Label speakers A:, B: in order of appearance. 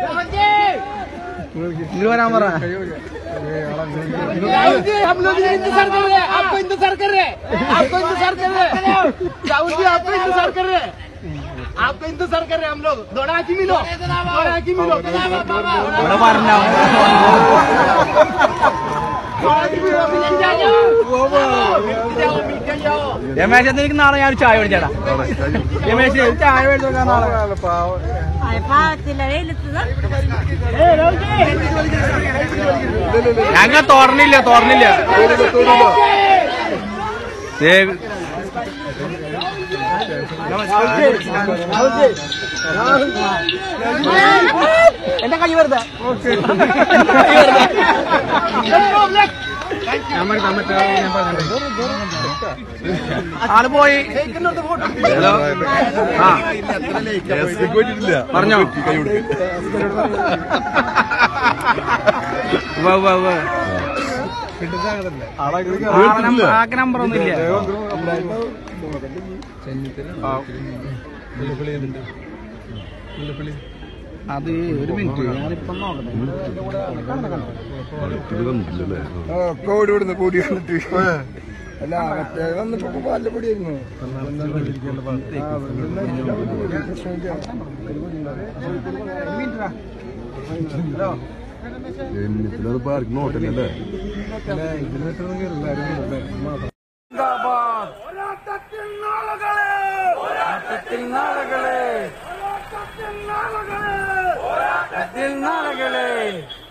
A: ഇങ്ങ് വരാൻ പറ
B: राहुल जी हम लोग इंतजार कर रहे हैं आपको इंतजार कर रहे हैं आपको इंतजार कर रहे हैं राहुल जी आपको इंतजार कर रहे हैं आपको इंतजार कर रहे हैं हम लोग दौड़ा की मिलो दौड़ा की मिलो
A: ഇവിടെ പറഞ്ഞോ
B: दौड़ा की मिलो मिल के जाओ मिल के जाओ मिल के जाओ
A: രമേശ് എന്നാ എനിക്ക് നാളെ ഞാൻ ഒരു ചായ മേടിച്ചേടാ രമേശ് ഒരു ചായ മേടിച്ചു കൊടുക്കാൻ നാളെ
C: പാവത്തില്ല വെയിലത്തത്
A: ഞങ്ങ തോർന്നില്ല തോർന്നില്ല ദേ, എന്റെ കൈ വെറുതെ ആള് പോയി ഹലോ ആ പറഞ്ഞോ ഉവ്വ് ഉവ്വ് ഉവ്വ്. ആളെ നമ്പർ- ആക്ക് നമ്പർ ഒന്നും ഇല്ല അത് ഒരു മിനിറ്റ് ഞാനിപ്പം നോക്കട്ടെ
D: കോടി വിടുന്നു കൂടി വന്നിട്ട് അല്ല മറ്റേ വന്നപ്പോ പാലപ്പൊടിയായിരുന്നു
E: നോട്ടല്ലേ
A: നാളുകളെ